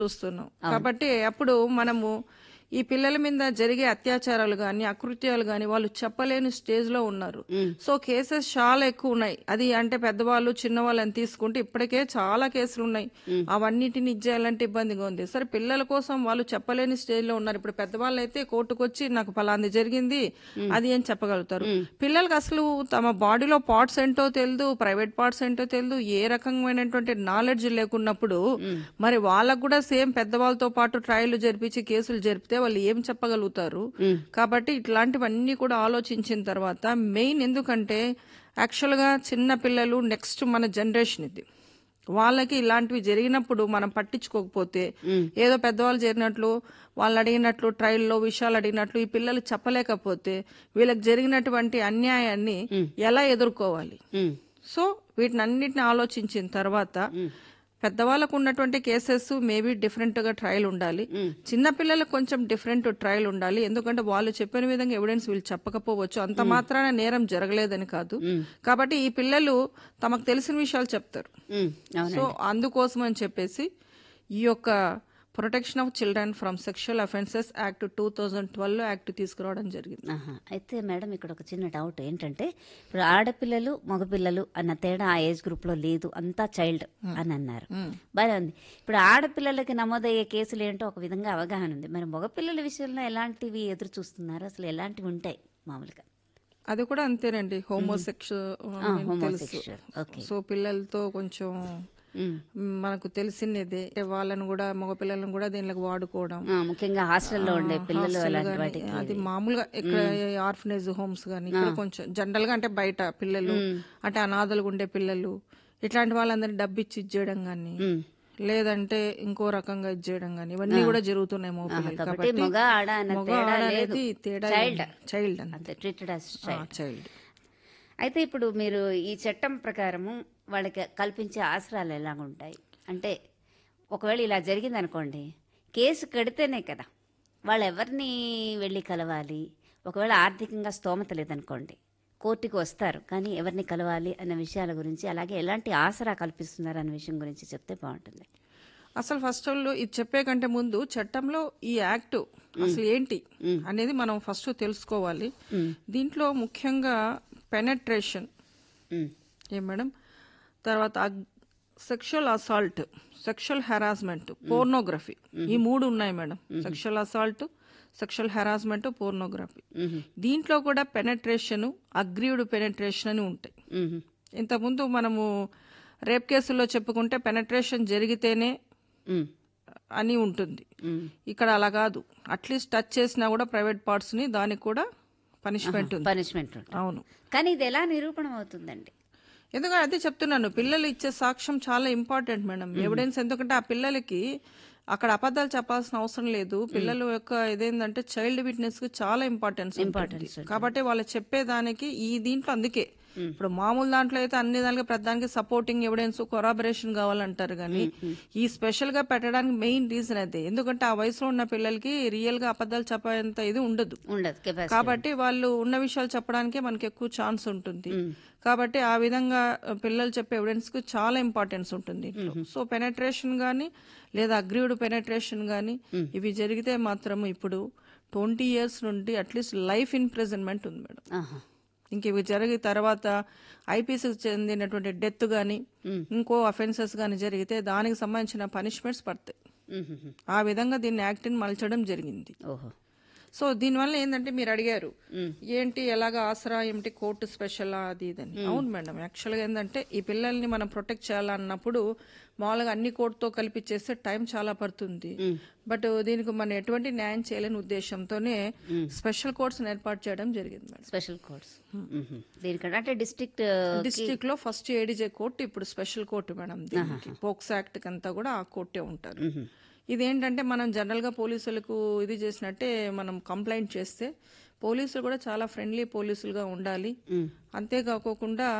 చూస్తున్నాం కాబట్టి అప్పుడు మనము ఈ పిల్లల మీద జరిగే అత్యాచారాలు గాని అకృత్యాలు గాని వాళ్ళు చెప్పలేని స్టేజ్ లో ఉన్నారు సో కేసెస్ చాలా ఎక్కువ ఉన్నాయి అది అంటే పెద్దవాళ్ళు చిన్నవాళ్ళు అని తీసుకుంటే ఇప్పటికే చాలా కేసులు ఉన్నాయి అవన్నిటిని ఇచ్చేయాలంటే ఇబ్బందిగా ఉంది సరే పిల్లల కోసం వాళ్ళు చెప్పలేని స్టేజ్ లో ఉన్నారు ఇప్పుడు పెద్దవాళ్ళు అయితే కోర్టుకు వచ్చి నాకు ఫలాంది జరిగింది అది అని చెప్పగలుగుతారు పిల్లలకు అసలు తమ బాడీలో పార్ట్స్ ఏంటో తెలియదు ప్రైవేట్ పార్ట్స్ ఏంటో తెలియదు ఏ రకమైనటువంటి నాలెడ్జ్ లేకున్నప్పుడు మరి వాళ్ళకు కూడా సేమ్ పెద్దవాళ్ళతో పాటు ట్రయల్ జరిపించి కేసులు జరిపితే వాళ్ళు ఏం చెప్పగలుగుతారు కాబట్టి ఇట్లాంటివన్నీ కూడా ఆలోచించిన తర్వాత మెయిన్ ఎందుకంటే యాక్చువల్ గా చిన్న పిల్లలు నెక్స్ట్ మన జనరేషన్ ఇది వాళ్ళకి ఇలాంటివి జరిగినప్పుడు మనం పట్టించుకోకపోతే ఏదో పెద్దవాళ్ళు జరిగినట్లు వాళ్ళు అడిగినట్లు ట్రయల్లో విషయాలు అడిగినట్లు ఈ పిల్లలు చెప్పలేకపోతే వీళ్ళకి జరిగినటువంటి అన్యాయాన్ని ఎలా ఎదుర్కోవాలి ఉమ్, సో వీటిని అన్నిటిని ఆలోచించిన తర్వాత పెద్దవాళ్ళకు ఉన్నటువంటి కేసెస్ మేబీ డిఫరెంట్ గా ట్రయల్ ఉండాలి చిన్న పిల్లలకు కొంచెం డిఫరెంట్ ట్రయల్ ఉండాలి ఎందుకంటే వాళ్ళు చెప్పిన విధంగా ఎవిడెన్స్ వీళ్ళు చెప్పకపోవచ్చు అంత మాత్రాన నేరం జరగలేదని కాదు కాబట్టి ఈ పిల్లలు తమకు తెలిసిన విషయాలు చెప్తారు ఉమ్, అవును సో అందుకోసం అని చెప్పేసి ఈ యొక్క protection of children from sexual offences act two thousand twelve act తీసుకురావడం జరిగింది ఆహా. అయితే మేడం ఇక్కడ ఒక చిన్న డౌట్ ఏంటంటే ఇప్పుడు ఆడపిల్లలు మగపిల్లలు అన్న తేడా ఆ ఏజ్ గ్రూప్ లో లేదు అంతా చైల్డ్ అని అన్నారు బాగా ఉంది ఇప్పుడు ఆడపిల్లలకి నమోదయ్యే కేసులు ఏంటో ఒక విధంగా అవగాహన ఉంది మరి మగపిల్లల విషయంలో ఎలాంటివి ఎదురు చూస్తున్నారు అసలు ఎలాంటివి ఉంటాయి మామూలుగా అది కూడా అంతేనండి హోమోసెక్ష తెలుసు homosexual. Okay. సో పిల్లలతో కొంచెం ఉమ్. మనకు తెలిసినదే వాళ్ళని కూడా మగపిల్లలను కూడా దీనికి వాడుకోవడం ఆ, ముఖ్యంగా హాస్టల్లో ఉండే పిల్లలు హాస్టల్ అలాంటి గాని, వాటికి అది మామూలుగా ఇక్కడ ఆర్ఫనేజ్ హోమ్స్ గానీ ఇక్కడ కొంచెం జనరల్ గా అంటే బయట పిల్లలు అంటే అనాథలుగా ఉండే పిల్లలు ఇట్లాంటి వాళ్ళందరినీ డబ్బు ఇచ్చి ఇచ్చేయడం గానీ లేదంటే ఇంకో రకంగా ఇచ్చేయడం గానీ ఇవన్నీ కూడా జరుగుతున్నాయి మగ పిల్లలు కాబట్టి మగ ఆడ అన్న మగ తేడా ఆడ లేదు అనేది తేడా చైల్డ్ చైల్డ్ అని అంతే ట్రీటెడ్ యాజ్ చైల్డ్ చైల్డ్ అయితే ఇప్పుడు మీరు ఈ చట్టం ప్రకారము వాళ్ళకి కల్పించే ఆసరాలు ఎలా ఉంటాయి అంటే ఒకవేళ ఇలా జరిగింది అనుకోండి కేసు కడితేనే కదా వాళ్ళు ఎవరిని వెళ్ళి కలవాలి ఒకవేళ ఆర్థికంగా స్తోమత లేదనుకోండి కోర్టుకు వస్తారు కానీ ఎవరిని కలవాలి అన్న విషయాల గురించి అలాగే ఎలాంటి ఆసరా కల్పిస్తున్నారు అన్న విషయం గురించి చెప్తే బాగుంటుంది అసలు ఫస్ట్ వాళ్ళు ఇది చెప్పే కంటే ముందు చట్టంలో ఈ యాక్ట్ అసలు ఏంటి అనేది మనం ఫస్ట్ తెలుసుకోవాలి దీంట్లో ముఖ్యంగా పెనట్రేషన్ ఉమ్, ఏం మేడం తర్వాత sexual assault sexual harassment pornography ఈ మూడు ఉన్నాయి madam sexual assault sexual harassment pornography దీంట్లో కూడా పెనట్రేషన్ అగ్రీవ్డ్ పెనట్రేషన్ అని ఉంటాయి ఉమ్, ఇంతకుముందు మనము రేప్ కేసుల్లో చెప్పుకుంటే పెనట్రేషన్ జరిగితేనే ఉమ్, అని ఉంటుంది ఉమ్. ఇక్కడ అలా కాదు అట్లీస్ట్ టచ్ చేసినా కూడా ప్రైవేట్ పార్ట్స్ ని దానికి కూడా పనిష్మెంట్ ఉంది పనిష్మెంట్ ఉంటుంది అవును కానీ ఇది ఎలా నిరూపణ అవుతుందండి ఎందుకంటే అదే చెప్తున్నాను పిల్లలు ఇచ్చే సాక్ష్యం చాలా ఇంపార్టెంట్ మేడం ఎవిడెన్స్ ఎందుకంటే ఆ పిల్లలకి అక్కడ అబద్ధాలు చెప్పాల్సిన అవసరం లేదు పిల్లల యొక్క ఇదేంటంటే చైల్డ్ విట్నెస్ కి చాలా ఇంపార్టెన్స్ ఇంపార్టెన్స్ కాబట్టి వాళ్ళు చెప్పేదానికి ఈ దీంట్లో అందుకే ఇప్పుడు మామూలు దాంట్లో అయితే అన్ని దానికి ప్రధానికి సపోర్టింగ్ ఎవిడెన్స్ కొరాబరేషన్ కావాలంటారు కానీ ఈ స్పెషల్ గా పెట్టడానికి మెయిన్ రీజన్ అదే ఎందుకంటే ఆ వయసులో ఉన్న పిల్లలకి రియల్ గా అబద్ధాలు చెప్పేంత ఇది ఉండదు ఉండదు కెపాసిటీ కాబట్టి వాళ్ళు ఉన్న విషయాలు చెప్పడానికే మనకి ఎక్కువ ఛాన్స్ ఉంటుంది కాబట్టి ఆ విధంగా ఆ, పిల్లలు చెప్పే ఎవిడెన్స్ కు చాలా ఇంపార్టెన్స్ ఉంటుంది దీంట్లో. సో పెనట్రేషన్ గానీ లేదా అగ్రీవ్డ్ పెనట్రేషన్ గానీ ఇవి జరిగితే మాత్రం ఇప్పుడు ట్వంటీ ఇయర్స్ నుండి అట్లీస్ట్ లైఫ్ ఇంప్రిజన్మెంట్ ఉంది మేడం ఆహా. ఇంక ఇవి జరిగిన తర్వాత ఐపీసీకి చెందినటువంటి డెత్ గానీ ఇంకో అఫెన్సెస్ గానీ జరిగితే దానికి సంబంధించిన పనిష్మెంట్స్ పడతాయి ఉమ్, ఉమ్, ఆ విధంగా దీన్ని యాక్ట్ని మలచడం జరిగింది ఓహో సో దీనివల్ల ఏంటంటే మీరు అడిగారు ఏంటి ఎలాగ ఆసరా ఏమిటి కోర్టు స్పెషల్ అది ఇదని అవును మేడం యాక్చువల్గా ఏంటంటే ఈ పిల్లల్ని మనం ప్రొటెక్ట్ చేయాలన్నప్పుడు మామూలుగా అన్ని కోర్టుతో కలిపి చేస్తే టైం చాలా పడుతుంది బట్ దీనికి మనం ఎటువంటి న్యాయం చేయలేని ఉద్దేశంతోనే స్పెషల్ కోర్ట్స్ ఏర్పాటు చేయడం జరిగింది మేడం స్పెషల్ కోర్ట్స్ దీనికంటే అంటే డిస్ట్రిక్ట్ డిస్ట్రిక్ట్ లో ఫస్ట్ ఏడీజే కోర్టు ఇప్పుడు స్పెషల్ కోర్టు మేడం దీనికి పోక్స్ యాక్ట్ కంతా కూడా ఆ కోర్టే ఉంటారు ఇదేంటంటే మనం జనరల్ గా పోలీసులకు ఇది చేసినట్టే మనం కంప్లైంట్ చేస్తే పోలీసులు కూడా చాలా ఫ్రెండ్లీ పోలీసులుగా ఉండాలి అంతేకాకోకుండా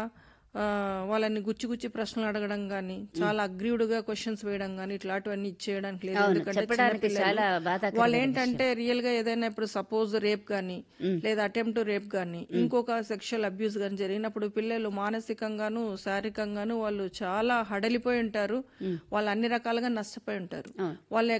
ఆ, వాళ్ళని గుచ్చి గుచ్చి ప్రశ్నలు అడగడం గాని చాలా అగ్రీవుడుగా క్వశ్చన్స్ వేయడం గాని ఇట్లాంటివన్నీ ఇచ్చేయడానికి లేదు అవును, ఎందుకంటే చెప్పడానికి చిన్నపిల్లలు. చాలా బాధాకరమైన వాళ్ళు ఏంటంటే రియల్ గా ఏదైనా ఇప్పుడు సపోజ్ రేప్ గాని లేదా అటెంప్ట్ రేప్ గాని ఇంకొక సెక్షువల్ అబ్యూస్ గాని జరిగినప్పుడు పిల్లలు మానసికంగాను శారీరకంగాను వాళ్ళు చాలా హడలిపోయి ఉంటారు వాళ్ళు అన్ని రకాలుగా నష్టపోయి ఉంటారు అవును. వాళ్ళ